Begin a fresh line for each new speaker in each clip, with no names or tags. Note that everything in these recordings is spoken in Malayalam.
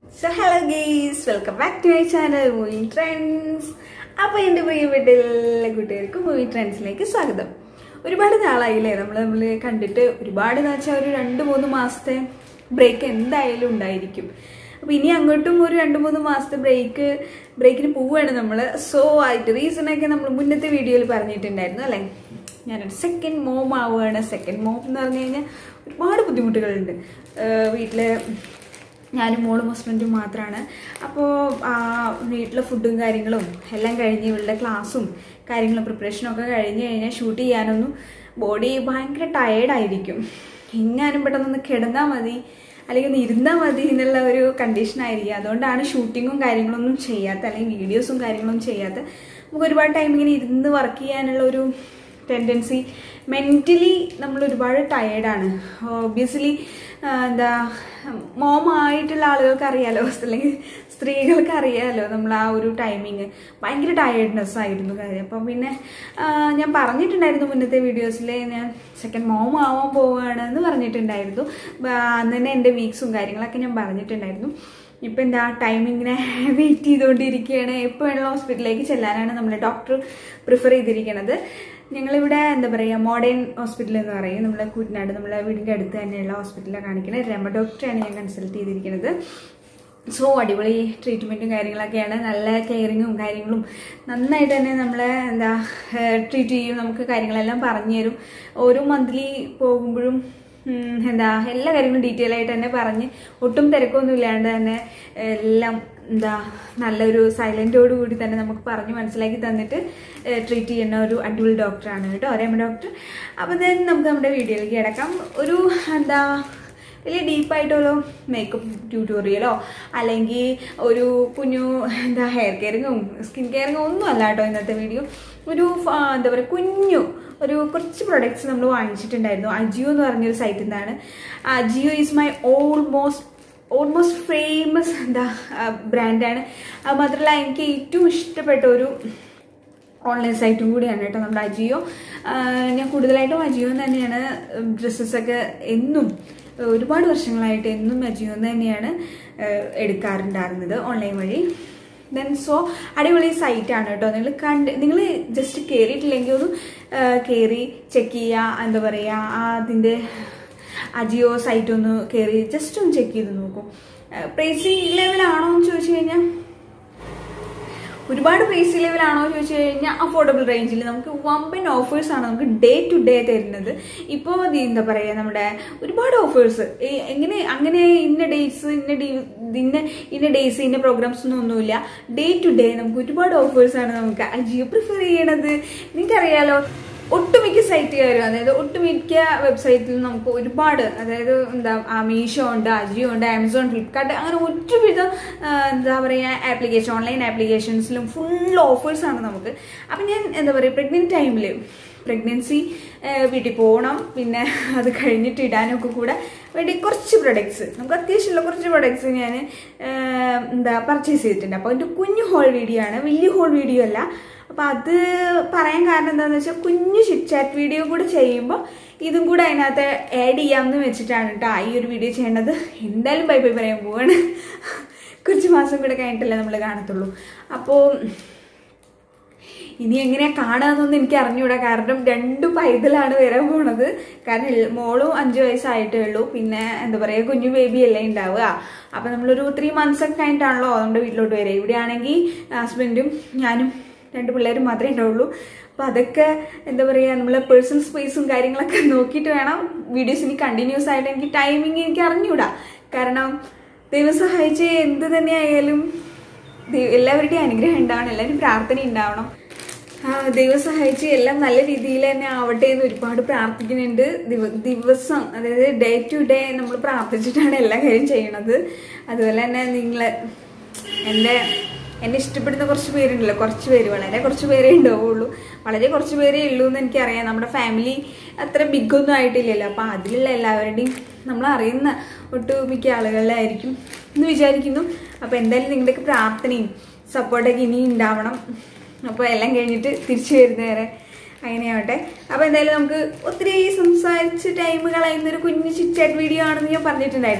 so hello guys welcome back to my channel movie trends അപ്പോൾ എൻ്റെ പ്രിയപ്പെട്ട എല്ലാ കുട്ടികൾക്കും മൂവി ട്രെൻഡ്സിലേക്ക് സ്വാഗതം ഒരുപാട് നാളായില്ലേ നമ്മൾ നമ്മൾ കണ്ടിട്ട് ഒരുപാട് എന്ന് വെച്ചാൽ ഒരു രണ്ട് മൂന്ന് മാസത്തെ ബ്രേക്ക് എന്തായാലും ഉണ്ടായിരിക്കും അപ്പോൾ ഇനി അങ്ങോട്ടും ഒരു രണ്ട് മൂന്ന് മാസത്തെ ബ്രേക്ക് ബ്രേക്കിന് പോവുകയാണ് നമ്മൾ സോ ആയിട്ട് റീസണൊക്കെ നമ്മൾ മുന്നത്തെ വീഡിയോയിൽ പറഞ്ഞിട്ടുണ്ടായിരുന്നു അല്ലേ ഞാനൊരു സെക്കൻഡ് മോം ആവുകയാണ് സെക്കൻഡ് മോം എന്ന് പറഞ്ഞു കഴിഞ്ഞാൽ ഒരുപാട് ബുദ്ധിമുട്ടുകളുണ്ട് വീട്ടിൽ ഞാനും മോളും ഹസ്ബൻഡും മാത്രമാണ് അപ്പോൾ വീട്ടിലെ ഫുഡും കാര്യങ്ങളും എല്ലാം കഴിഞ്ഞ് ഇവളുടെ ക്ലാസ്സും കാര്യങ്ങളും പ്രിപ്പറേഷനും ഒക്കെ കഴിഞ്ഞ് കഴിഞ്ഞാൽ ഷൂട്ട് ചെയ്യാനൊന്നും ബോഡി ഭയങ്കര ടയേർഡായിരിക്കും എങ്ങാനും പെട്ടെന്നൊന്ന് കിടന്നാൽ മതി അല്ലെങ്കിൽ ഒന്ന് ഇരുന്നാൽ മതി എന്നുള്ള ഒരു കണ്ടീഷനായിരിക്കും അതുകൊണ്ടാണ് ഷൂട്ടിങ്ങും കാര്യങ്ങളൊന്നും ചെയ്യാത്ത അല്ലെങ്കിൽ വീഡിയോസും കാര്യങ്ങളൊന്നും ചെയ്യാത്ത നമുക്ക് ഒരുപാട് ടൈം ഇങ്ങനെ ഇരുന്ന് വർക്ക് ചെയ്യാനുള്ള ഒരു ടെൻഡൻസി മെൻ്റലി നമ്മൾ ഒരുപാട് ടയേർഡാണ് ഓബിയസ്ലി എന്താ മോമായിട്ടുള്ള ആളുകൾക്ക് അറിയാലോ അല്ലെങ്കിൽ സ്ത്രീകൾക്ക് അറിയാലോ നമ്മൾ ആ ഒരു ടൈമിങ് ഭയങ്കര ടയേർഡ്നെസ് ആയിരുന്നു കാര്യം അപ്പം പിന്നെ ഞാൻ പറഞ്ഞിട്ടുണ്ടായിരുന്നു മുന്നത്തെ വീഡിയോസിൽ ഞാൻ സെക്കൻഡ് മോം ആവാൻ പോവുകയാണ് എന്ന് പറഞ്ഞിട്ടുണ്ടായിരുന്നു അന്ന് തന്നെ എൻ്റെ വീക്സും കാര്യങ്ങളൊക്കെ ഞാൻ പറഞ്ഞിട്ടുണ്ടായിരുന്നു ഇപ്പം എന്താ ടൈമിങ്ങിനെ വെയിറ്റ് ചെയ്തുകൊണ്ടിരിക്കുകയാണ് എപ്പോൾ വേണമെങ്കിലും ഹോസ്പിറ്റലിലേക്ക് ചെല്ലാനാണ് നമ്മൾ ഡോക്ടർ പ്രിഫർ ചെയ്തിരിക്കുന്നത് ഞങ്ങളിവിടെ എന്താ പറയുക മോഡേൺ ഹോസ്പിറ്റൽ എന്ന് പറയും നമ്മളെ കുട്ടനാട് നമ്മളെ വീടിൻ്റെ അടുത്ത് തന്നെയുള്ള ഹോസ്പിറ്റലിലാണ് കാണിക്കുന്നത് രമ ഡോക്ടറാണ് ഞാൻ കൺസൾട്ട് ചെയ്തിരിക്കുന്നത് സോ അടിപൊളി ട്രീറ്റ്മെൻറ്റും കാര്യങ്ങളൊക്കെയാണ് നല്ല കെയറിങ്ങും കാര്യങ്ങളും നന്നായിട്ട് തന്നെ നമ്മളെ എന്താ ട്രീറ്റ് ചെയ്യും നമുക്ക് കാര്യങ്ങളെല്ലാം പറഞ്ഞു തരും ഓരോ മന്ത്ലി പോകുമ്പോഴും എന്താ എല്ലാ കാര്യങ്ങളും ഡീറ്റെയിൽ ആയിട്ട് തന്നെ പറഞ്ഞ് ഒട്ടും തിരക്കൊന്നും ഇല്ലാണ്ട് തന്നെ എല്ലാം എന്താ നല്ലൊരു സൈലൻറ്റോട് കൂടി തന്നെ നമുക്ക് പറഞ്ഞ് മനസ്സിലാക്കി തന്നിട്ട് ട്രീറ്റ് ചെയ്യുന്ന ഒരു അടിപൊളി ഡോക്ടറാണ് കേട്ടോ രമ ഡോക്ടർ അപ്പോൾ then നമുക്ക് നമ്മുടെ വീഡിയോയിലേക്ക് കിടക്കാം ഒരു എന്താ വലിയ ഡീപ്പായിട്ടുള്ള മേക്കപ്പ് ട്യൂട്ടോറിയലോ അല്ലെങ്കിൽ ഒരു കുഞ്ഞു എന്താ ഹെയർ കെയറിങ്ങും സ്കിൻ കെയറിങ്ങും ഒന്നും അല്ല കേട്ടോ ഇന്നത്തെ വീഡിയോ ഒരു എന്താ പറയുക കുഞ്ഞു ഒരു കുറച്ച് പ്രൊഡക്ട്സ് നമ്മൾ വാങ്ങിച്ചിട്ടുണ്ടായിരുന്നു അജിയോ എന്ന് പറഞ്ഞൊരു സൈറ്റിൽ നിന്നാണ് AJIO is my almost almost famous എന്താ ബ്രാൻഡാണ് അത് മാത്രമല്ല എനിക്ക് ഏറ്റവും ഇഷ്ടപ്പെട്ട ഒരു ഓൺലൈൻ സൈറ്റും കൂടിയാണ് കേട്ടോ നമ്മുടെ അജിയോ ഞാൻ കൂടുതലായിട്ടും അജിയോ തന്നെയാണ് ഡ്രസ്സസൊക്കെ എന്നും ഒരുപാട് വർഷങ്ങളായിട്ട് എന്നും അജിയോ തന്നെയാണ് എടുക്കാറുണ്ടായിരുന്നത് ഓൺലൈൻ വഴി ദെൻ സോ അടിപൊളി സൈറ്റാണ് കേട്ടോ നിങ്ങൾ കണ്ട് നിങ്ങൾ ജസ്റ്റ് കയറിയിട്ടില്ലെങ്കിൽ ഒന്ന് കയറി ചെക്ക് ചെയ്യുക എന്താ പറയുക അതിൻ്റെ അജിയോ സൈറ്റ് ഒന്ന് കയറി ജസ്റ്റ് ഒന്ന് ചെക്ക് ചെയ്ത് നോക്കും പ്രൈസി ലെവലാണോ എന്ന് ചോദിച്ചു കഴിഞ്ഞാൽ ഒരുപാട് പ്രൈസ് ലെവലാണോ ചോദിച്ചു കഴിഞ്ഞാൽ അഫോർഡബിൾ റേഞ്ചിൽ നമുക്ക് വമ്പൻ ഓഫേഴ്സ് ആണ് നമുക്ക് ഡേ ടു ഡേ തരുന്നത് ഇപ്പോൾ എന്താ പറയുക നമ്മുടെ ഒരുപാട് ഓഫേഴ്സ് എങ്ങനെ അങ്ങനെ ഇന്ന ഡേയ്സ് ഇന്ന ഡേ ഇന്ന ഇന്ന ഡേയ്സ് ഇന്ന പ്രോഗ്രാംസ് ഒന്നും ഒന്നുമില്ല ഡേ ടു ഡേ നമുക്ക് ഒരുപാട് ഓഫേഴ്സ് ആണ് നമുക്ക് അജിയോ പ്രിഫർ ചെയ്യണത് നിങ്ങൾക്കറിയാലോ ഒട്ടുമിക്ക സൈറ്റുകാരും അതായത് ഒട്ടുമിക്ക വെബ്സൈറ്റിലും നമുക്ക് ഒരുപാട് അതായത് എന്താ മീഷോ ഉണ്ട് അജിയോ ഉണ്ട് ആമസോൺ ഫ്ലിപ്കാർട്ട് അങ്ങനെ ഒരുവിധം എന്താ പറയുക ആപ്ലിക്കേഷൻ ഓൺലൈൻ ആപ്ലിക്കേഷൻസിലും ഫുൾ ഓഫേഴ്സാണ് നമുക്ക് അപ്പം ഞാൻ എന്താ പറയുക പ്രഗ്നൻറ്റ് ടൈമിൽ പ്രഗ്നൻസി വീട്ടിൽ പോകണം പിന്നെ അത് കഴിഞ്ഞിട്ട് ഇടാനൊക്കെ കൂടെ വേണ്ടി കുറച്ച് പ്രൊഡക്ട്സ് നമുക്ക് അത്യാവശ്യമുള്ള കുറച്ച് പ്രൊഡക്ട്സ് ഞാൻ എന്താ പർച്ചേസ് ചെയ്തിട്ടുണ്ട് അപ്പോൾ അതിൻ്റെ കുഞ്ഞു ഹോൾ വീഡിയോ ആണ് വലിയ ഹോൾ വീഡിയോ അല്ല അപ്പോൾ അത് പറയാൻ കാരണം എന്താണെന്ന് വെച്ചാൽ കുഞ്ഞു ചിറ്റ് ചാറ്റ് വീഡിയോ കൂടെ ചെയ്യുമ്പോൾ ഇതും കൂടെ അതിനകത്ത് ആഡ് ചെയ്യാമെന്ന് വെച്ചിട്ടാണ് കേട്ടോ ഈ ഒരു വീഡിയോ ചെയ്യേണ്ടത് എന്തായാലും ബൈ ബൈ പറയാൻ പോവാണ് കുറച്ച് മാസം കൂടെ കഴിഞ്ഞിട്ടല്ലേ നമ്മൾ കാണത്തുള്ളൂ അപ്പോൾ ഇനി എങ്ങനെയാ കാണാന്നൊന്നും എനിക്ക് അറിഞ്ഞൂടാ കാരണം രണ്ട് പൈതലാണ് വരാൻ പോണത് കാരണം മോളും അഞ്ച് വയസ്സായിട്ടേ ഉള്ളൂ പിന്നെ എന്താ പറയുക കുഞ്ഞു ബേബി അല്ലേ ഉണ്ടാവുക അപ്പം നമ്മളൊരു ത്രീ മന്ത്സ് ഒക്കെ കഴിഞ്ഞിട്ടാണല്ലോ നമ്മുടെ വീട്ടിലോട്ട് വരിക ഇവിടെയാണെങ്കിൽ ഹസ്ബൻഡും ഞാനും രണ്ട് പിള്ളേരും മാത്രമേ ഉണ്ടാവുള്ളൂ അപ്പോൾ അതൊക്കെ എന്താ പറയുക നമ്മളെ പേഴ്സണൽ സ്പേസും കാര്യങ്ങളൊക്കെ നോക്കിയിട്ട് വേണം വീഡിയോസ് ഇനി കണ്ടിന്യൂസ് ആയിട്ട് എനിക്ക് ടൈമിങ് എനിക്ക് അറിഞ്ഞൂടാ കാരണം ദൈവം സഹായിച്ച് എന്ത് തന്നെ ആയാലും എല്ലാവരുടെയും അനുഗ്രഹം ഉണ്ടാവണം എല്ലാവരും പ്രാർത്ഥന ഉണ്ടാവണം ദൈവം സഹായിച്ച് എല്ലാം നല്ല രീതിയിൽ തന്നെ ആവട്ടെ എന്ന് ഒരുപാട് പ്രാർത്ഥിക്കുന്നുണ്ട് ദിവസം അതായത് ഡേ ടു ഡേ നമ്മൾ പ്രാർത്ഥിച്ചിട്ടാണ് എല്ലാ കാര്യം ചെയ്യണത് അതുപോലെ തന്നെ നിങ്ങൾ എൻ്റെ എന്നെ ഇഷ്ടപ്പെടുന്ന കുറച്ച് പേരുണ്ടല്ലോ കുറച്ച് പേര് വളരെ കുറച്ച് പേരേ ഉണ്ടാവുള്ളൂ വളരെ കുറച്ച് പേരേ ഉള്ളൂ എന്ന് എനിക്കറിയാം നമ്മുടെ ഫാമിലി അത്ര ബിഗ് ഒന്നും ആയിട്ടില്ലല്ലോ അപ്പം അതിലുള്ള എല്ലാവരുടെയും നമ്മൾ അറിയുന്ന ഒട്ടുമിക്ക ആളുകളിലായിരിക്കും എന്ന് വിചാരിക്കുന്നു അപ്പോൾ എന്തായാലും നിങ്ങളുടെയൊക്കെ പ്രാർത്ഥനയും സപ്പോർട്ടൊക്കെ ഇനിയും ഉണ്ടാവണം അപ്പോൾ എല്ലാം കഴിഞ്ഞിട്ട് തിരിച്ചു വരുന്നവരെ അങ്ങനെയാവട്ടെ അപ്പോൾ എന്തായാലും നമുക്ക് ഒത്തിരി സംസാരിച്ച് ടൈം കളയുന്നൊരു കുഞ്ഞു ചിറ്റാറ്റ് വീഡിയോ ആണെന്ന് ഞാൻ പറഞ്ഞിട്ടുണ്ടായിരുന്നല്ലോ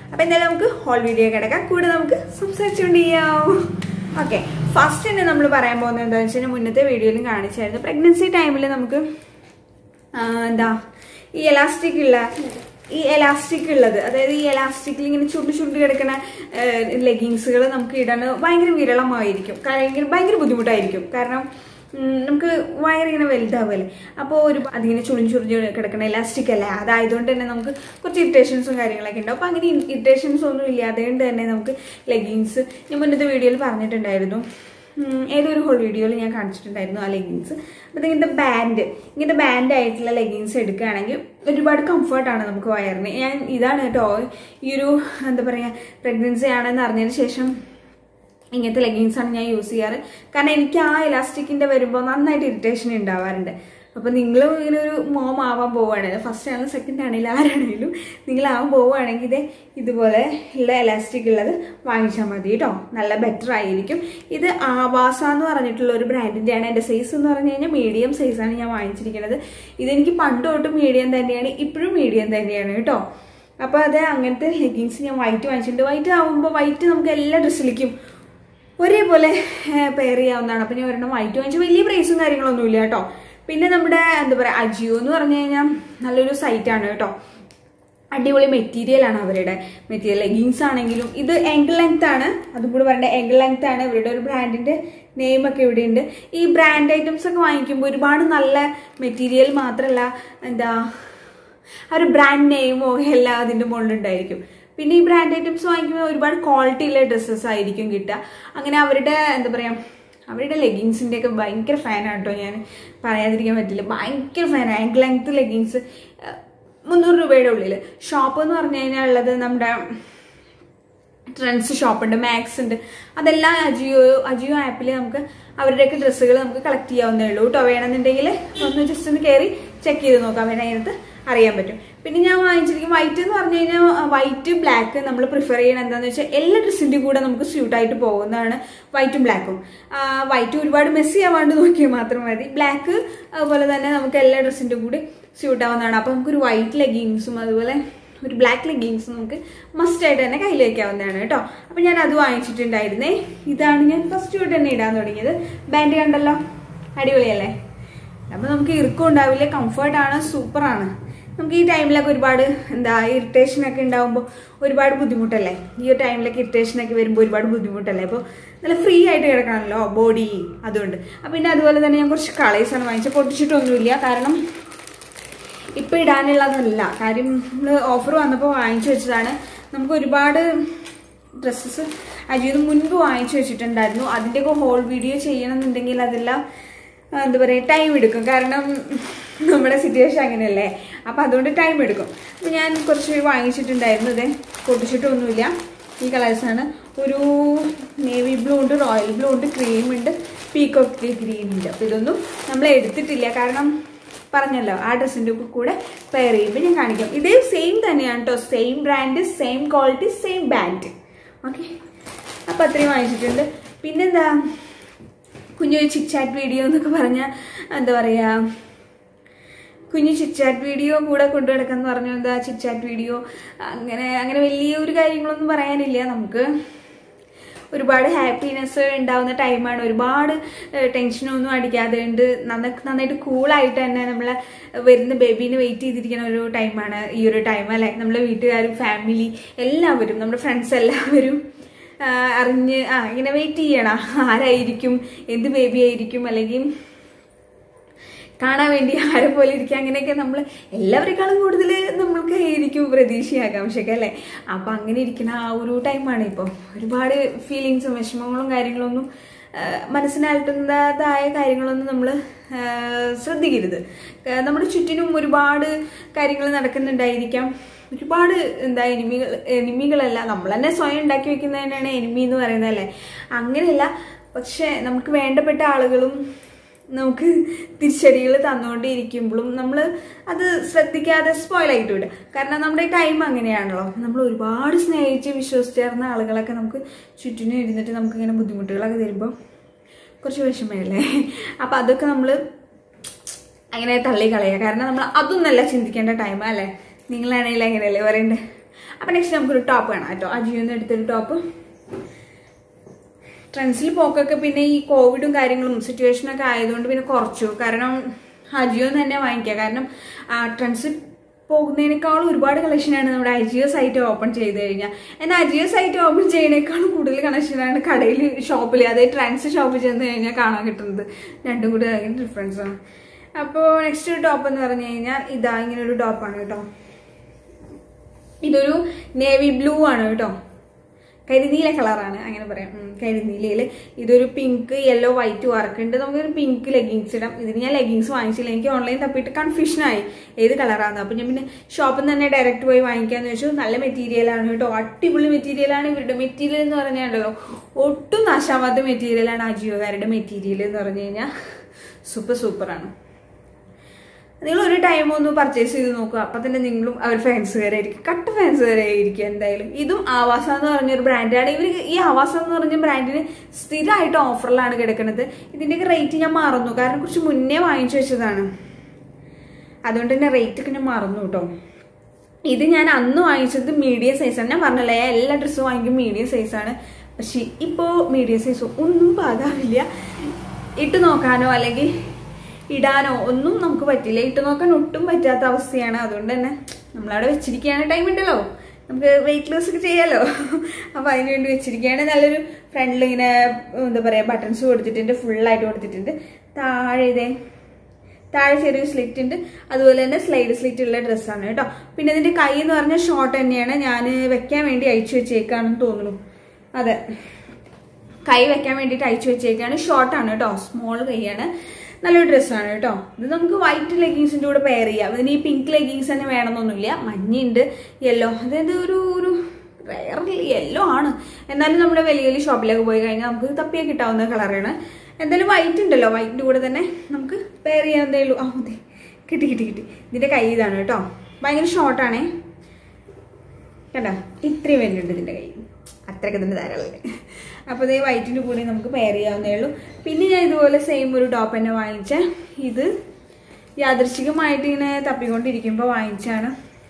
അപ്പം എന്തായാലും നമുക്ക് ഹോൾ വീഡിയോ കിടക്കാം കൂടെ നമുക്ക് സംസാരിച്ചുകൊണ്ട് ചെയ്യാം ഓക്കെ ഫസ്റ്റ് തന്നെ നമ്മൾ പറയാൻ പോകുന്നത് എന്താണെന്ന് വെച്ച് കഴിഞ്ഞാൽ മുന്നത്തെ വീഡിയോയിലും കാണിച്ചായിരുന്നു പ്രഗ്നൻസി ടൈമിൽ നമുക്ക് ആ, എന്താ ഈ എലാസ്റ്റിക് ഉള്ള ഈ എലാസ്റ്റിക് ഉള്ളത് അതായത് ഈ എലാസ്റ്റിക്കിൽ ഇങ്ങനെ ചുരുണ്ട് ചുരുണ്ട് കിടക്കുന്ന ലെഗിങ്സുകൾ നമുക്ക് ഇടാൻ ഭയങ്കര വിരളമായിരിക്കും കാരണം ഭയങ്കര ബുദ്ധിമുട്ടായിരിക്കും കാരണം ഉം, നമുക്ക് വയർ ഇങ്ങനെ വലുതാവുമല്ലേ അപ്പോൾ ഒരു അതിങ്ങനെ ചുളിഞ്ഞ് ചുളിഞ്ഞ് കിടക്കുന്ന എലാസ്റ്റിക് അല്ലേ അതായതുകൊണ്ട് തന്നെ നമുക്ക് കുറച്ച് ഇറിറ്റേഷൻസും കാര്യങ്ങളൊക്കെ ഉണ്ടാവും അപ്പോൾ അങ്ങനെ ഇറിറ്റേഷൻസ് ഒന്നും ഇല്ലാതെ കൊണ്ട് തന്നെ നമുക്ക് ലെഗിങ്സ് ഞാൻ മുന്നത്തെ വീഡിയോയിൽ പറഞ്ഞിട്ടുണ്ടായിരുന്നു ഉം, ഏതൊരു ഹോൾ വീഡിയോയിൽ ഞാൻ കാണിച്ചിട്ടുണ്ടായിരുന്നു ആ ലെഗിങ്സ് അപ്പോൾ ഇങ്ങനത്തെ ബാൻഡ് ഇങ്ങനത്തെ ബാൻഡ് ആയിട്ടുള്ള ലെഗിങ്സ് എടുക്കുകയാണെങ്കിൽ ഒരുപാട് കംഫർട്ടാണ് നമുക്ക് വയറിന് ഞാൻ ഇതാണ് കേട്ടോ ഈ ഒരു എന്താ പറയുക പ്രഗ്നൻസി ആണെന്ന് അറിഞ്ഞതിന് ശേഷം ഇങ്ങനത്തെ ലെഗിങ്സ് ആണ് ഞാൻ യൂസ് ചെയ്യാറ് കാരണം എനിക്ക് ആ ഇലാസ്റ്റിക്കിൻ്റെ വരുമ്പോൾ നന്നായിട്ട് ഇറിറ്റേഷൻ ഉണ്ടാവാറുണ്ട് അപ്പോൾ നിങ്ങളും ഇങ്ങനെ ഒരു മോം ആവാൻ പോവുകയാണെങ്കിൽ ഫസ്റ്റ് ആണെങ്കിലും സെക്കൻഡ് ആണെങ്കിലും ആരാണെങ്കിലും നിങ്ങൾ ആവാൻ പോവുകയാണെങ്കിൽ ഇത് ഇതുപോലെ ഉള്ള എലാസ്റ്റിക് ഉള്ളത് വാങ്ങിച്ചാൽ മതി കേട്ടോ നല്ല ബെറ്റർ ആയിരിക്കും ഇത് ആവാസ എന്ന് പറഞ്ഞിട്ടുള്ള ഒരു ബ്രാൻഡിൻ്റെയാണ് എൻ്റെ സൈസ് എന്ന് പറഞ്ഞു കഴിഞ്ഞാൽ മീഡിയം സൈസാണ് ഞാൻ വാങ്ങിച്ചിരിക്കുന്നത് ഇതെനിക്ക് പണ്ട് തൊട്ട് മീഡിയം തന്നെയാണ് ഇപ്പോഴും മീഡിയം തന്നെയാണ് കേട്ടോ അപ്പോൾ അത് അങ്ങനത്തെ ലെഗിങ്സ് ഞാൻ വൈറ്റ് വാങ്ങിച്ചിട്ടുണ്ട് വൈറ്റ് ആവുമ്പോൾ വൈറ്റ് നമുക്ക് എല്ലാ ഡ്രസ്സിലേക്കും ഒരേപോലെ പെയർ ചെയ്യാവുന്നതാണ് അപ്പം ഞാൻ ഒരെണ്ണം വൈറ്റ് വാങ്ങിച്ചു വലിയ പ്രൈസും കാര്യങ്ങളൊന്നും ഇല്ല കേട്ടോ പിന്നെ നമ്മുടെ എന്താ പറയുക അജിയോ എന്ന് പറഞ്ഞു കഴിഞ്ഞാൽ നല്ലൊരു സൈറ്റാണ് കേട്ടോ അടിപൊളി മെറ്റീരിയൽ ആണ് അവരുടെ മെറ്റീരിയൽ ലെഗിങ്സ് ആണെങ്കിലും ഇത് എങ്കിൾ ലെങ്ത് ആണ് അതും കൂടി പറയേണ്ട എങ്കിൾ ലെങ്ത് ആണ് ഇവരുടെ ഒരു ബ്രാൻഡിന്റെ നെയിം ഒക്കെ ഇവിടെ ഉണ്ട് ഈ ബ്രാൻഡ് ഐറ്റംസ് ഒക്കെ വാങ്ങിക്കുമ്പോൾ ഒരുപാട് നല്ല മെറ്റീരിയൽ മാത്രമല്ല എന്താ ആ ഒരു ബ്രാൻഡ് നെയിമോ എല്ലാം അതിൻ്റെ മുകളിലുണ്ടായിരിക്കും പിന്നെ ഈ ബ്രാൻഡ് ഐറ്റംസ് വാങ്ങിക്കുമ്പോൾ ഒരുപാട് ക്വാളിറ്റി ഉള്ള ഡ്രസ്സസ് ആയിരിക്കും കിട്ടുക അങ്ങനെ അവരുടെ എന്താ പറയുക അവരുടെ ലെഗിങ്സിൻ്റെ ഒക്കെ ഭയങ്കര ഫാനാണ് കേട്ടോ ഞാൻ പറയാതിരിക്കാൻ പറ്റില്ല ഭയങ്കര ഫാനാണ് ആങ്ക് ലെങ്ത് ലെഗിങ്സ് മുന്നൂറ് രൂപയുടെ ഉള്ളിൽ ഷോപ്പ് എന്ന് പറഞ്ഞു കഴിഞ്ഞാൽ ഉള്ളത് നമ്മുടെ ട്രെൻഡ്സ് ഷോപ്പുണ്ട് മാക്സ് ഉണ്ട് അതെല്ലാം അജിയോ അജിയോ ആപ്പിൽ നമുക്ക് അവരുടെയൊക്കെ ഡ്രസ്സുകൾ നമുക്ക് കളക്ട് ചെയ്യാവുന്നേ ഉള്ളൂ കേട്ടോ വേണമെന്നുണ്ടെങ്കിൽ ഒന്ന് ജസ്റ്റ് ഒന്ന് കയറി ചെക്ക് ചെയ്ത് നോക്കാം അതിനകത്ത് അറിയാൻ പറ്റും പിന്നെ ഞാൻ വാങ്ങിച്ചിരിക്കും വൈറ്റ് എന്ന് പറഞ്ഞു കഴിഞ്ഞാൽ വൈറ്റ് ബ്ലാക്ക് നമ്മൾ പ്രിഫർ ചെയ്യണം എന്താണെന്ന് വെച്ചാൽ എല്ലാ ഡ്രസ്സിൻ്റെ കൂടെ നമുക്ക് സ്യൂട്ടായിട്ട് പോകുന്നതാണ് വൈറ്റും ബ്ലാക്കും വൈറ്റ് ഒരുപാട് മെസ്സി ആവാണ്ട് നോക്കിയാൽ മാത്രം മതി ബ്ലാക്ക് അതുപോലെ തന്നെ നമുക്ക് എല്ലാ ഡ്രസ്സിൻ്റെ കൂടെ സ്യൂട്ട് ആവുന്നതാണ് അപ്പോൾ നമുക്കൊരു വൈറ്റ് ലെഗിങ്സും അതുപോലെ ഒരു ബ്ലാക്ക് ലെഗിങ്സ് നമുക്ക് മസ്റ്റ് ആയിട്ട് തന്നെ കയ്യിൽ വയ്ക്കാവുന്നതാണ് കേട്ടോ അപ്പം ഞാൻ അത് വാങ്ങിച്ചിട്ടുണ്ടായിരുന്നേ ഇതാണ് ഞാൻ ഫസ്റ്റ് തൊട്ട് തന്നെ ഇടാൻ തുടങ്ങിയത് ബാൻഡ് കണ്ടല്ലോ അടിപൊളിയല്ലേ അപ്പോൾ നമുക്ക് ഇറുക്കം ഉണ്ടാവില്ല കംഫർട്ടാണ് സൂപ്പറാണ് നമുക്ക് ഈ ടൈമിലൊക്കെ ഒരുപാട് എന്താ ഇറിറ്റേഷൻ ഒക്കെ ഉണ്ടാകുമ്പോൾ ഒരുപാട് ബുദ്ധിമുട്ടല്ലേ ഈ ഒരു ടൈമിലൊക്കെ ഇറിറ്റേഷൻ ഒക്കെ വരുമ്പോൾ ഒരുപാട് ബുദ്ധിമുട്ടല്ലേ അപ്പോൾ നല്ല ഫ്രീ ആയിട്ട് കിടക്കണമല്ലോ ബോഡി അതുകൊണ്ട് അപ്പം പിന്നെ അതുപോലെ തന്നെ ഞാൻ കുറച്ച് കളേഴ്സാണ് വാങ്ങിച്ചത് പൊട്ടിച്ചിട്ടൊന്നുമില്ല കാരണം ഇപ്പം ഇടാനുള്ളതല്ല കാര്യം നമ്മൾ ഓഫർ വന്നപ്പോൾ വാങ്ങിച്ചു വെച്ചതാണ് നമുക്ക് ഒരുപാട് ഡ്രസ്സസ് അജിയത് മുൻപ് വാങ്ങിച്ചു വെച്ചിട്ടുണ്ടായിരുന്നു അതിൻ്റെയൊക്കെ ഹോൾ വീഡിയോ ചെയ്യണമെന്നുണ്ടെങ്കിൽ അതെല്ലാം ആ, എന്താ പറയുക ടൈം എടുക്കും കാരണം നമ്മുടെ സിറ്റുവേഷൻ അങ്ങനെയല്ലേ അപ്പം അതുകൊണ്ട് ടൈം എടുക്കും അപ്പം ഞാൻ കുറച്ച് വാങ്ങിച്ചിട്ടുണ്ടായിരുന്നു ഇത് പൊട്ടിച്ചിട്ടൊന്നുമില്ല ഈ കളേഴ്സാണ് ഒരു നേവി ബ്ലൂ ഉണ്ട് റോയൽ ബ്ലൂ ഉണ്ട് ക്രീം ഉണ്ട് പീക്കോക്ക് ഗ്രീൻ ഉണ്ട് അപ്പോൾ ഇതൊന്നും നമ്മൾ എടുത്തിട്ടില്ല കാരണം പറഞ്ഞല്ലോ ആ ഡ്രസ്സിൻ്റെ കൂടെ പെയർ ചെയ്യുമ്പോൾ ഞാൻ കാണിക്കാം ഇതേ സെയിം തന്നെയാണ് കേട്ടോ same brand same quality same band okay അപ്പം അത്രയും വാങ്ങിച്ചിട്ടുണ്ട് പിന്നെന്താ കുഞ്ഞൊരു ചിക്ചാറ്റ് വീഡിയോ എന്നൊക്കെ പറഞ്ഞാൽ എന്താ പറയുക കുഞ്ഞു ചിക്ചാറ്റ് വീഡിയോ കൂടെ കൊണ്ടു നടക്കാന്ന് പറഞ്ഞു എന്താ ചിക്ചാറ്റ് വീഡിയോ അങ്ങനെ അങ്ങനെ വലിയ ഒരു കാര്യങ്ങളൊന്നും പറയാനില്ല നമുക്ക് ഒരുപാട് ഹാപ്പിനെസ് ഉണ്ടാവുന്ന ടൈമാണ് ഒരുപാട് ടെൻഷനൊന്നും അടിക്കാതെ ഉണ്ട് നന്ന- നന്നായിട്ട് കൂളായിട്ട് തന്നെ നമ്മൾ വരുന്ന ബേബീനെ വെയിറ്റ് ചെയ്തിരിക്കുന്ന ഒരു ടൈമാണ് ഈ ഒരു ടൈം അല്ലേ നമ്മളെ വീട്ടുകാരും ഫാമിലി എല്ലാവരും നമ്മുടെ ഫ്രണ്ട്സ് എല്ലാവരും ആ, അറിഞ്ഞ് ആ ഇങ്ങനെ വെയിറ്റ് ചെയ്യണം ആരായിരിക്കും എന്ത് ബേബി ആയിരിക്കും അല്ലെങ്കിൽ കാണാൻ വേണ്ടി ആരെ പോലെ ഇരിക്കുക അങ്ങനെയൊക്കെ നമ്മൾ എല്ലാവരെക്കാളും കൂടുതൽ നമ്മൾക്ക് ആയിരിക്കും പ്രതീക്ഷ ആകാംക്ഷയൊക്കെ അല്ലേ അപ്പം അങ്ങനെ ഇരിക്കുന്ന ആ ഒരു ടൈമാണ് ഇപ്പോൾ ഒരുപാട് ഫീലിങ്സും വിഷമങ്ങളും കാര്യങ്ങളൊന്നും ആ, മനസ്സിനായിട്ടുന്നതായ കാര്യങ്ങളൊന്നും നമ്മൾ ശ്രദ്ധിക്കരുത് ആ, നമ്മുടെ ചുറ്റിനും ഒരുപാട് കാര്യങ്ങൾ നടക്കുന്നുണ്ടായിരിക്കാം ഒരുപാട് എന്താ എനിമികൾ എനിമികളല്ല നമ്മൾ തന്നെ സ്വയം ഉണ്ടാക്കി വെക്കുന്നതിനാണ് എനിമി എന്ന് പറയുന്നത് അല്ലേ അങ്ങനെയല്ല പക്ഷെ നമുക്ക് വേണ്ടപ്പെട്ട ആളുകളും നമുക്ക് തിരിച്ചടികൾ തന്നുകൊണ്ടിരിക്കുമ്പോഴും നമ്മൾ അത് ശ്രദ്ധിക്കാതെ സ്പോയിലായിട്ട് വിടുക കാരണം നമ്മുടെ ടൈം അങ്ങനെയാണല്ലോ നമ്മൾ ഒരുപാട് സ്നേഹിച്ച് വിശ്വസിച്ചേർന്ന ആളുകളൊക്കെ നമുക്ക് ചുറ്റിനും ഇരുന്നിട്ട് നമുക്ക് ഇങ്ങനെ ബുദ്ധിമുട്ടുകളൊക്കെ തരുമ്പോൾ കുറച്ച് വിഷമമല്ലേ അപ്പം അതൊക്കെ നമ്മൾ അങ്ങനെ തള്ളി കളയുക കാരണം നമ്മൾ അതൊന്നല്ല ചിന്തിക്കേണ്ട ടൈം അല്ലേ നിങ്ങളാണെങ്കിൽ എങ്ങനെയല്ലേ പറയണ്ടേ അപ്പം നെക്സ്റ്റ് നമുക്കൊരു ടോപ്പ് വേണം കേട്ടോ അജിയോ നിന്ന് എടുത്തൊരു ടോപ്പ് ട്രെൻഡ്സിൽ പോക്കൊക്കെ പിന്നെ ഈ കോവിഡും കാര്യങ്ങളും സിറ്റുവേഷനൊക്കെ ആയതുകൊണ്ട് പിന്നെ കുറച്ചു കാരണം അജിയോ തന്നെ വാങ്ങിക്കുക കാരണം ട്രെൻഡ്സിൽ പോകുന്നതിനേക്കാളും ഒരുപാട് കളക്ഷനാണ് നമ്മുടെ അജിയോ സൈറ്റ് ഓപ്പൺ ചെയ്ത് കഴിഞ്ഞാൽ എന്നാൽ അജിയോ സൈറ്റ് ഓപ്പൺ ചെയ്യുന്നതിനേക്കാളും കൂടുതൽ കളക്ഷനാണ് കടയിൽ ഷോപ്പിൽ അതായത് ട്രെൻഡ്സ് ഷോപ്പിൽ ചെന്ന് കഴിഞ്ഞാൽ കാണാൻ കിട്ടുന്നത് രണ്ടും കൂടി ഭയങ്കര ഡിഫറൻസ് ആണ് അപ്പോൾ നെക്സ്റ്റ് ഒരു ടോപ്പ് എന്ന് പറഞ്ഞു കഴിഞ്ഞാൽ ഇതാ ഇങ്ങനെ ഒരു ടോപ്പാണ് കേട്ടോ ഇതൊരു നേവി ബ്ലൂ ആണ് കേട്ടോ കരിനീല കളറാണ് അങ്ങനെ പറയാം ഉം, കരിനീലയിൽ ഇതൊരു പിങ്ക് യെല്ലോ വൈറ്റ് വർക്ക് ഉണ്ട് നമുക്കൊരു പിങ്ക് ലെഗിങ്സ് ഇടാം ഇതിന് ഞാൻ ലെഗിങ്സ് വാങ്ങിച്ചില്ല എനിക്ക് ഓൺലൈൻ തപ്പിയിട്ട് കൺഫ്യൂഷനായി ഏത് കളറാണ് അപ്പം ഞാൻ പിന്നെ ഷോപ്പിൽ നിന്ന് തന്നെ ഡയറക്റ്റ് പോയി വാങ്ങിക്കാന്ന് വെച്ചു നല്ല മെറ്റീരിയലാണ് കേട്ടോ അടിപൊളി മെറ്റീരിയലാണ് ഇവരുടെ മെറ്റീരിയൽ എന്ന് പറഞ്ഞാലോ ഒട്ടും നാശാവാത്ത മെറ്റീരിയലാണ് അജിയോകാരുടെ മെറ്റീരിയൽ എന്ന് പറഞ്ഞു കഴിഞ്ഞാൽ സൂപ്പർ സൂപ്പറാണ് നിങ്ങൾ ഒരു ടൈം ഒന്ന് പർച്ചേസ് ചെയ്ത് നോക്കുക അപ്പൊ തന്നെ നിങ്ങളും അവർ ഫാൻസുകാരായിരിക്കും കട്ട ഫാൻസുകാരായിരിക്കും എന്തായാലും ഇതും ആവാസ എന്ന് പറഞ്ഞൊരു ബ്രാൻഡാണ് ഇവർ ഈ ആവാസ എന്ന് പറഞ്ഞ ബ്രാൻഡിന് സ്ഥിരമായിട്ട് ഓഫറിലാണ് കിടക്കുന്നത് ഇതിന്റെയൊക്കെ റേറ്റ് ഞാൻ മറന്നു കാരണം കുറച്ച് മുന്നേ വാങ്ങിച്ചു വെച്ചതാണ് അതുകൊണ്ട് തന്നെ റേറ്റ് ഒക്കെ ഞാൻ മറന്നു കേട്ടോ ഇത് ഞാൻ അന്ന് വാങ്ങിച്ചത് മീഡിയം സൈസാണ് ഞാൻ പറഞ്ഞല്ലേ ഞാൻ എല്ലാ ഡ്രസ്സും വാങ്ങിക്കും മീഡിയം സൈസാണ് പക്ഷെ ഇപ്പോൾ മീഡിയം സൈസ് ഒന്നും പാകാവില്ല ഇട്ട് നോക്കാനോ അല്ലെങ്കിൽ ഇടാനോ ഒന്നും നമുക്ക് പറ്റില്ല ഇട്ട് നോക്കാൻ ഒട്ടും പറ്റാത്ത അവസ്ഥയാണ് അതുകൊണ്ട് തന്നെ നമ്മളവിടെ വെച്ചിരിക്കുകയാണ് ടൈം ഉണ്ടല്ലോ നമുക്ക് വെയിറ്റ് ലോസ് ഒക്കെ ചെയ്യാലോ അപ്പോൾ അതിന് വേണ്ടി വെച്ചിരിക്കുകയാണ് നല്ലൊരു ഫ്രണ്ടിൽ ഇങ്ങനെ എന്താ പറയുക ബട്ടൺസ് കൊടുത്തിട്ടുണ്ട് ഫുള്ളായിട്ട് കൊടുത്തിട്ടുണ്ട് താഴെ ഇതേ താഴെ ചെറിയ സ്ലിറ്റ് ഉണ്ട് അതുപോലെ തന്നെ സ്ലൈഡ് സ്ലിറ്റ് ഉള്ള ഡ്രസ്സാണ് കേട്ടോ പിന്നെ ഇതിന്റെ കൈ എന്ന് പറഞ്ഞാൽ ഷോർട്ട് തന്നെയാണ് ഞാൻ വെക്കാൻ വേണ്ടി അയച്ചു വെച്ചേക്കാണെന്ന് തോന്നുന്നു അതെ കൈ വെക്കാൻ വേണ്ടിയിട്ട് അയച്ചു വെച്ചേക്കാണ് ഷോർട്ടാണ് കേട്ടോ സ്മോൾ കൈയാണ് നല്ലൊരു ഡ്രസ്സാണ് കേട്ടോ ഇത് നമുക്ക് വൈറ്റ് ലെഗിങ്സിന്റെ കൂടെ പെയർ ചെയ്യാം ഇതിന് ഈ പിങ്ക് ലെഗിങ്സ് തന്നെ വേണമെന്നൊന്നുമില്ല മഞ്ഞയുണ്ട് യെല്ലോ അതായത് ഒരു ഒരു റയർലി യെല്ലോ ആണ് എന്നാലും നമ്മുടെ വലിയ വലിയ ഷോപ്പിലൊക്കെ പോയി കഴിഞ്ഞാൽ നമുക്ക് തപ്പിയാൽ കിട്ടാവുന്ന കളറാണ് എന്തായാലും വൈറ്റ് ഉണ്ടല്ലോ വൈറ്റിന്റെ കൂടെ തന്നെ നമുക്ക് പെയർ ചെയ്യാവുന്നതേ ഉള്ളൂ ആ അതെ കിട്ടി കിട്ടി കിട്ടി ഇതിന്റെ കൈ ഇതാണ് കേട്ടോ ഭയങ്കര ഷോർട്ടാണേ കണ്ടോ ഇത്രയും വരുന്നുണ്ട് ഇതിന്റെ കൈ അത്രയൊക്കെ തന്നെ ധാരാളം അപ്പോൾ ഇതേ വൈറ്റിൻ്റെ കൂടെ നമുക്ക് പെയർ ചെയ്യാവുന്നേ ഉള്ളൂ പിന്നെ ഞാൻ ഇതുപോലെ സെയിം ഒരു ടോപ്പ് തന്നെ വാങ്ങിച്ച ഇത് യാദൃശികമായിട്ട് ഇങ്ങനെ തപ്പിക്കൊണ്ടിരിക്കുമ്പോൾ വാങ്ങിച്ചാണ്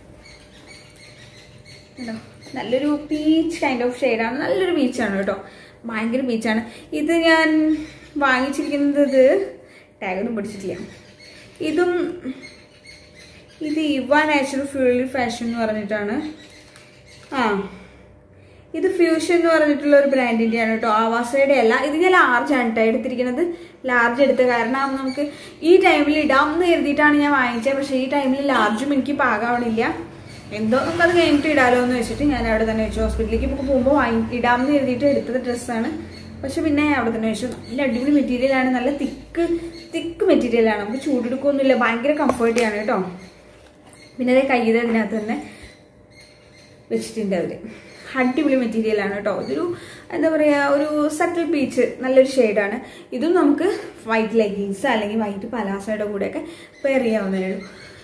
കണ്ടോ നല്ലൊരു പീച്ച് കൈൻഡ് ഓഫ് ഷെയ്ഡാണ് നല്ലൊരു ബീച്ചാണ് കേട്ടോ ഭയങ്കര ബീച്ചാണ് ഇത് ഞാൻ വാങ്ങിച്ചിരിക്കുന്നത് ഇത് ടാഗൊന്നും പിടിച്ചിട്ടില്ല ഇതും ഇത് ഇവ നാച്ചുറൽ ഫ്യൂളി ഫാഷൻ എന്ന് പറഞ്ഞിട്ടാണ് ആ ഇത് ഫ്യൂഷൻ എന്ന് പറഞ്ഞിട്ടുള്ള ഒരു ബ്രാൻഡിൻ്റെയാണ് കേട്ടോ ആവാസയുടെ അല്ല ഇത് ഞാൻ ലാർജ് ആണ് കേട്ടോ എടുത്തിരിക്കുന്നത് ലാർജ് എടുത്ത കാരണം നമുക്ക് ഈ ടൈമിൽ ഇടാം എന്ന് കരുതിയിട്ടാണ് ഞാൻ വാങ്ങിച്ചത് പക്ഷേ ഈ ടൈമിൽ ലാർജും എനിക്ക് പാകാവണില്ല എന്തോ നമുക്കത് കഴിഞ്ഞിട്ട് ഇടാലോ എന്ന് വെച്ചിട്ട് ഞാൻ അവിടെ തന്നെ വെച്ചു ഹോസ്പിറ്റലിലേക്ക് ഇപ്പോൾ പോകുമ്പോൾ വാങ്ങി ഇടാം എന്ന് കരുതിയിട്ട് എടുത്തത് ഡ്രസ്സാണ് പക്ഷെ പിന്നെ അവിടെ തന്നെ വെച്ചു നല്ല അടിപൊളി മെറ്റീരിയലാണ് നല്ല തിക്ക് തിക്ക് മെറ്റീരിയലാണ് നമുക്ക് ചൂടെടുക്കൊന്നുമില്ല ഭയങ്കര കംഫർട്ടിയാണ് കേട്ടോ പിന്നെ അതേ കയ്യിൽ അതിനകത്ത് തന്നെ വെച്ചിട്ടുണ്ട് അവർ അടിപൊളി മെറ്റീരിയലാണ് കേട്ടോ ഇതൊരു എന്താ പറയുക ഒരു സട്ടിൽ പീച്ച് നല്ലൊരു ഷെയ്ഡാണ് ഇതും നമുക്ക് വൈറ്റ് ലെഗിങ്സ് അല്ലെങ്കിൽ വൈറ്റ് പലാസയുടെ കൂടെയൊക്കെ പെയർ ചെയ്യാവുന്നതേ ഉള്ളൂ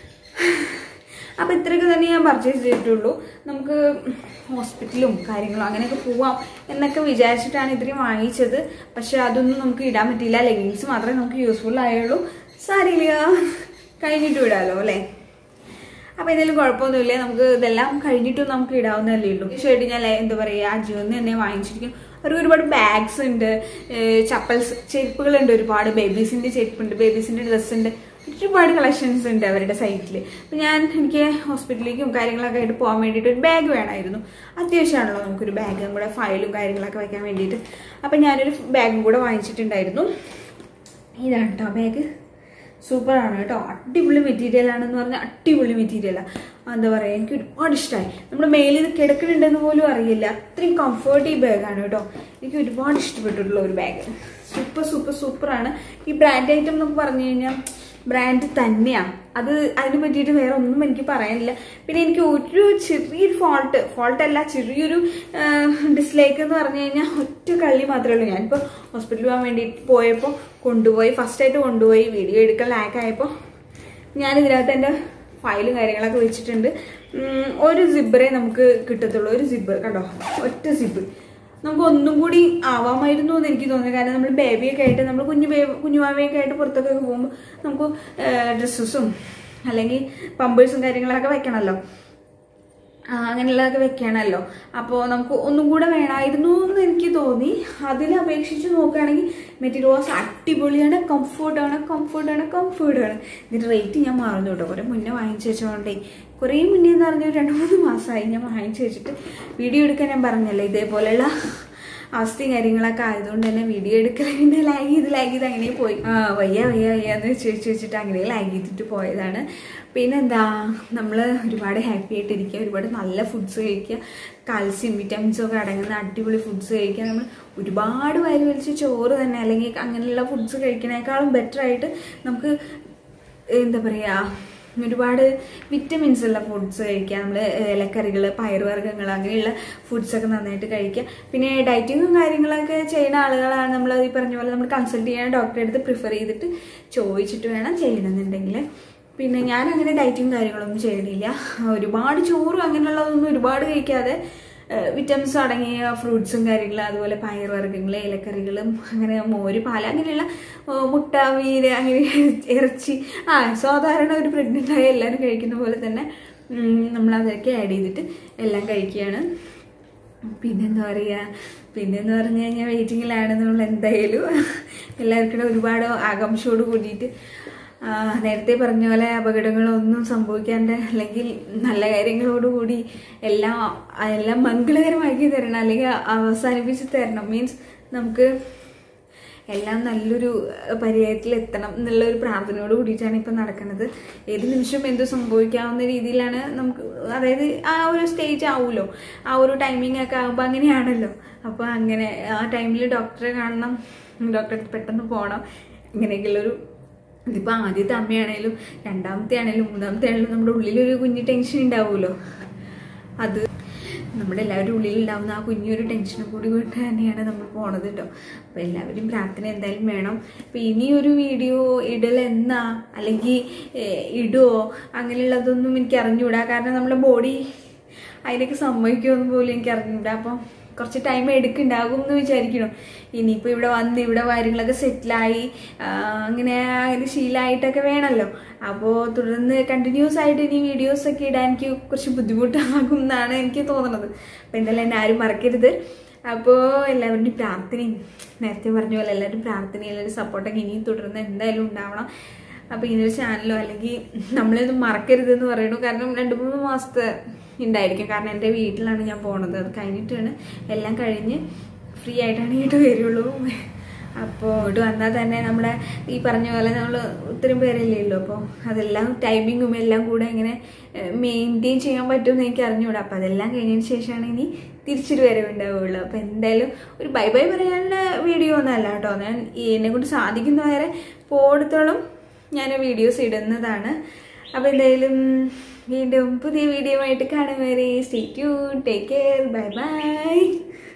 അപ്പോൾ ഇത്രയൊക്കെ തന്നെ ഞാൻ പർച്ചേസ് ചെയ്തിട്ടുള്ളൂ നമുക്ക് ഹോസ്പിറ്റലും കാര്യങ്ങളും അങ്ങനെയൊക്കെ പോവാം എന്നൊക്കെ വിചാരിച്ചിട്ടാണ് ഇത്രയും വാങ്ങിച്ചത് പക്ഷെ അതൊന്നും നമുക്ക് ഇടാൻ പറ്റില്ല ലെഗിങ്സ് മാത്രമേ നമുക്ക് യൂസ്ഫുൾ ആയുള്ളൂ സാരിയില്ല കഴിഞ്ഞിട്ട് ഇടാലോ അല്ലേ അപ്പൊ എന്തെങ്കിലും കുഴപ്പമൊന്നുമില്ല നമുക്ക് ഇതെല്ലാം കഴിഞ്ഞിട്ടും നമുക്ക് ഇടാവുന്നതല്ലേ ഉള്ളൂ ഷർട്ട് ഞാൻ ലേ- എന്താ പറയുക അജിയോന്ന് തന്നെ വാങ്ങിച്ചിരിക്കും അവർക്ക് ഒരുപാട് ബാഗ്സ് ഉണ്ട് ചപ്പൽസ് ചെരുപ്പുകളുണ്ട് ഒരുപാട് ബേബീസിന്റെ ചെരുപ്പുണ്ട് ബേബീസിന്റെ ഡ്രസ്സ് ഉണ്ട് ഒരുപാട് കളക്ഷൻസ് ഉണ്ട് അവരുടെ സൈറ്റിൽ അപ്പം ഞാൻ എനിക്ക് ഹോസ്പിറ്റലിലേക്കും കാര്യങ്ങളൊക്കെ ആയിട്ട് പോകാൻ വേണ്ടിയിട്ട് ഒരു ബാഗ് വേണമായിരുന്നു അത്യാവശ്യമാണല്ലോ നമുക്കൊരു ബാഗും കൂടെ ഫയലും കാര്യങ്ങളൊക്കെ വെക്കാൻ വേണ്ടിയിട്ട് അപ്പം ഞാനൊരു ബാഗും കൂടെ വാങ്ങിച്ചിട്ടുണ്ടായിരുന്നു ഇതാണ് കേട്ടോ ബാഗ് സൂപ്പറാണ് കേട്ടോ അടിപൊളി മെറ്റീരിയൽ ആണെന്ന് പറഞ്ഞാൽ അടിപൊളി മെറ്റീരിയലാണ് എന്താ പറയുക എനിക്ക് ഒരുപാട് ഇഷ്ടമായി നമ്മുടെ മേലിൽ ഇത് കിടക്കുന്നുണ്ടെന്ന് പോലും അറിയില്ല അത്രയും കംഫർട്ട് ഈ ബാഗാണ് കേട്ടോ എനിക്ക് ഒരുപാട് ഇഷ്ടപ്പെട്ടിട്ടുള്ള ഒരു ബാഗ് സൂപ്പർ സൂപ്പർ സൂപ്പറാണ് ഈ ബ്രാൻഡ് ഐറ്റം എന്നൊക്കെ പറഞ്ഞു കഴിഞ്ഞാൽ ബ്രാൻഡ് തന്നെയാണ് അത് അതിനെ പറ്റിയിട്ട് വേറെ ഒന്നും എനിക്ക് പറയാനില്ല പിന്നെ എനിക്ക് ഒരു ചെറിയൊരു ഫോൾട്ട് ഫോൾട്ട് അല്ല ചെറിയൊരു ഡിസ്ലൈക്ക് എന്ന് പറഞ്ഞു കഴിഞ്ഞാൽ ഒറ്റ കള്ളി മാത്രമേ ഉള്ളൂ ഞാനിപ്പോൾ ഹോസ്പിറ്റലിൽ പോകാൻ വേണ്ടിയിട്ട് പോയപ്പോൾ കൊണ്ടുപോയി ഫസ്റ്റായിട്ട് കൊണ്ടുപോയി വീഡിയോ എടുക്കാൻ ലാക്കായപ്പോൾ ഞാൻ ഇതിനകത്ത് എൻ്റെ ഫയലും കാര്യങ്ങളൊക്കെ വെച്ചിട്ടുണ്ട് ഉം, ഒരു സിബറേ നമുക്ക് കിട്ടത്തുള്ളൂ ഒരു സിബർ കണ്ടോ ഒറ്റ സിബ് നമുക്ക് ഒന്നും കൂടി ആവാമായിരുന്നു എന്ന് എനിക്ക് തോന്നുന്നു കാരണം നമ്മൾ ബേബിയൊക്കെ ആയിട്ട് നമ്മൾ കുഞ്ഞു ബേബി കുഞ്ഞുമാവയൊക്കെ ആയിട്ട് പുറത്തൊക്കെ പോകുമ്പോൾ നമുക്ക് ഡ്രസ്സസും അല്ലെങ്കിൽ പമ്പേഴ്സും കാര്യങ്ങളൊക്കെ വെക്കണമല്ലോ ആ, അങ്ങനെയുള്ളതൊക്കെ വെക്കണമല്ലോ അപ്പോൾ നമുക്ക് ഒന്നും കൂടെ വേണമായിരുന്നു എന്ന് എനിക്ക് തോന്നി അതിനെ അപേക്ഷിച്ച് നോക്കുകയാണെങ്കിൽ മെറ്റീരിയൽ വാസ് അടിപൊളിയാണ് കംഫർട്ടാണ് കംഫർട്ടാണ് കംഫർട്ടാണ് ഇതിൻ്റെ റേറ്റ് ഞാൻ മറന്നു കേട്ടോ കുറേ മുന്നേ വാങ്ങിച്ചു വെച്ചോണ്ടേ കുറേ മുന്നേ എന്ന് പറഞ്ഞാൽ രണ്ട് മൂന്ന് മാസമായി ഞാൻ വാങ്ങിച്ചു വെച്ചിട്ട് വീഡിയോ എടുക്കാൻ ഞാൻ പറഞ്ഞല്ലേ ഇതേപോലെയുള്ള അവസ്ഥയും കാര്യങ്ങളൊക്കെ ആയതുകൊണ്ട് തന്നെ വീഡിയോ എടുക്കലിൻ്റെ ലാഗ് ചെയ്ത് ലാഗ് ചെയ്ത് അങ്ങനെ പോയി ആ വയ്യ വയ്യ വയ്യ എന്ന് വെച്ച് വെച്ച് വെച്ചിട്ട് അങ്ങനെ ലാഗ് ചെയ്തിട്ട് പോയതാണ് പിന്നെന്താ നമ്മൾ ഒരുപാട് ഹാപ്പി ആയിട്ടിരിക്കുക ഒരുപാട് നല്ല ഫുഡ്സ് കഴിക്കുക കാൽസ്യം വിറ്റാമിൻസും ഒക്കെ അടങ്ങുന്ന അടിപൊളി ഫുഡ്സ് കഴിക്കുക നമ്മൾ ഒരുപാട് വരി വലിച്ച് ചോറ് തന്നെ അല്ലെങ്കിൽ അങ്ങനെയുള്ള ഫുഡ്സ് കഴിക്കുന്നതിനേക്കാളും ബെറ്റർ ആയിട്ട് നമുക്ക് എന്താ പറയുക ഒരുപാട് വിറ്റമിൻസ് ഉള്ള ഫുഡ്സ് കഴിക്കുക നമ്മൾ ഇലക്കറികൾ പയറുവർഗ്ഗങ്ങൾ അങ്ങനെയുള്ള ഫുഡ്സൊക്കെ നന്നായിട്ട് കഴിക്കുക പിന്നെ ഡയറ്റിങ്ങും കാര്യങ്ങളൊക്കെ ചെയ്യുന്ന ആളുകളാണ് നമ്മൾ ഈ പറഞ്ഞ പോലെ നമ്മൾ കൺസൾട്ട് ചെയ്യാൻ ഡോക്ടറെ അടുത്ത് പ്രിഫർ ചെയ്തിട്ട് ചോദിച്ചിട്ട് വേണം ചെയ്യണമെന്നുണ്ടെങ്കിൽ പിന്നെ ഞാൻ അങ്ങനെ ഡയറ്റിങ് കാര്യങ്ങളൊന്നും ചെയ്യണില്ല ഒരുപാട് ചോറും അങ്ങനെയുള്ളതൊന്നും ഒരുപാട് കഴിക്കാതെ വിറ്റമിൻസ് അടങ്ങിയ ഫ്രൂട്ട്സും കാര്യങ്ങളും അതുപോലെ പയറുവർഗ്ഗങ്ങൾ ഇലക്കറികളും അങ്ങനെ മോര് പാൽ അങ്ങനെയുള്ള ആ, മുട്ട മീൻ അങ്ങനെ ഇറച്ചി ആ സാധാരണ ഒരു പ്രഗ്നൻ്റ് ആയ എല്ലാവരും കഴിക്കുന്ന പോലെ തന്നെ ഉം, നമ്മൾ അതൊക്കെ ആഡ് ചെയ്തിട്ട് എല്ലാം കഴിക്കുകയാണ് പിന്നെന്താ പറയുക പിന്നെന്ന് പറഞ്ഞു കഴിഞ്ഞാൽ വെയിറ്റിങ്ങിലാണ് നമ്മൾ എന്തായാലും എല്ലാവർക്കും ഒരുപാട് ആകാംക്ഷയോട് കൂടിയിട്ട് ആ, നേരത്തെ പറഞ്ഞ പോലെ അപകടങ്ങളൊന്നും സംഭവിക്കാണ്ട് അല്ലെങ്കിൽ നല്ല കാര്യങ്ങളോടുകൂടി എല്ലാം എല്ലാം മംഗളകരമാക്കി തരണം അല്ലെങ്കിൽ അവസാനിപ്പിച്ച് തരണം മീൻസ് നമുക്ക് എല്ലാം നല്ലൊരു പര്യായത്തിൽ എത്തണം എന്നുള്ള ഒരു പ്രാർത്ഥനയോട് കൂടിയിട്ടാണ് ഇപ്പം നടക്കുന്നത് ഏത് നിമിഷം എന്ത് സംഭവിക്കാവുന്ന രീതിയിലാണ് നമുക്ക് അതായത് ആ ഒരു സ്റ്റേജ് ആവുമല്ലോ ആ ഒരു ടൈമിംഗ് ഒക്കെ ആകുമ്പോൾ അങ്ങനെയാണല്ലോ അപ്പോൾ അങ്ങനെ ആ ടൈമിൽ ഡോക്ടറെ കാണണം ഡോക്ടറെ പെട്ടെന്ന് പോകണം ഇങ്ങനെയൊക്കെയുള്ളൊരു ഇതിപ്പോൾ ആദ്യത്തെ അമ്മയാണേലും രണ്ടാമത്തെ ആണേലും മൂന്നാമത്തെ ആണേലും നമ്മുടെ ഉള്ളിലൊരു കുഞ്ഞ് ടെൻഷൻ ഉണ്ടാവുമല്ലോ അത് നമ്മുടെ എല്ലാവരുടെ ഉള്ളിലുണ്ടാവുന്ന ആ കുഞ്ഞൊരു ടെൻഷനും കൂടി കൊണ്ട് തന്നെയാണ് നമ്മൾ പോണത് കേട്ടോ അപ്പോൾ എല്ലാവരും പ്രാർത്ഥന എന്തായാലും വേണം അപ്പോൾ ഇനിയൊരു വീഡിയോ ഇടൽ എന്നാ അല്ലെങ്കിൽ ഏഹ്, ഇടുവോ അങ്ങനെയുള്ളതൊന്നും എനിക്ക് അറിഞ്ഞുകൂടാ കാരണം നമ്മുടെ ബോഡി അതിനൊക്കെ സമ്മതിക്കുമെന്ന് പോലും എനിക്ക് അറിഞ്ഞൂടാ അപ്പം കുറച്ച് ടൈം എടുക്കുന്നുണ്ടാകും എന്ന് വിചാരിക്കണം ഇനിയിപ്പോൾ ഇവിടെ വന്ന് ഇവിടെ കാര്യങ്ങളൊക്കെ സെറ്റിലായി അങ്ങനെ അങ്ങനെ ശീലമായിട്ടൊക്കെ വേണമല്ലോ അപ്പോൾ തുടർന്ന് കണ്ടിന്യൂസ് ആയിട്ട് ഇനി വീഡിയോസൊക്കെ ഇടാൻ എനിക്ക് കുറച്ച് ബുദ്ധിമുട്ടാകും എന്നാണ് എനിക്ക് തോന്നുന്നത് അപ്പോൾ എന്തായാലും എന്നെ ആരും മറക്കരുത് അപ്പോൾ എല്ലാവരുടെയും പ്രാർത്ഥനയും നേരത്തെ പറഞ്ഞ പോലെ എല്ലാവരും പ്രാർത്ഥനയും എല്ലാവരും സപ്പോർട്ടൊക്കെ ഇനിയും തുടർന്ന് എന്തായാലും ഉണ്ടാവണം അപ്പോൾ ഇങ്ങനൊരു ചാനലോ അല്ലെങ്കിൽ നമ്മളിത് മറക്കരുതെന്ന് പറയണു കാരണം രണ്ട് മൂന്ന് മാസത്തെ ഉണ്ടായിരിക്കും കാരണം എൻ്റെ വീട്ടിലാണ് ഞാൻ പോണത് അത് കഴിഞ്ഞിട്ടാണ് എല്ലാം കഴിഞ്ഞ് ഫ്രീ ആയിട്ടാണ് ഇങ്ങോട്ട് വരുള്ളൂ അപ്പോൾ ഇങ്ങോട്ട് വന്നാൽ തന്നെ നമ്മുടെ ഈ പറഞ്ഞ പോലെ നമ്മൾ ഒത്തിരി പേരല്ലേ ഉള്ളൂ അപ്പോൾ അതെല്ലാം ടൈമിങ്ങും എല്ലാം കൂടെ ഇങ്ങനെ മെയിൻറ്റെയിൻ ചെയ്യാൻ പറ്റുമെന്ന് എനിക്ക് അറിഞ്ഞുകൂടാ അപ്പോൾ അതെല്ലാം കഴിഞ്ഞതിന് ശേഷമാണ് ഇനി തിരിച്ചൊരു വരവുണ്ടാവുള്ളൂ അപ്പോൾ എന്തായാലും ഒരു ബൈ ബൈ പറയാനുള്ള വീഡിയോ ഒന്നും അല്ല കേട്ടോ ഞാൻ എന്നെ കൊണ്ട് സാധിക്കുന്ന വരെ പോടത്തോളം ഞാൻ വീഡിയോസ് ഇടുന്നതാണ് അപ്പോൾ എന്തായാലും വീണ്ടും പുതിയ വീഡിയോ ആയിട്ട് കാണും വരെ stay tune take care bye by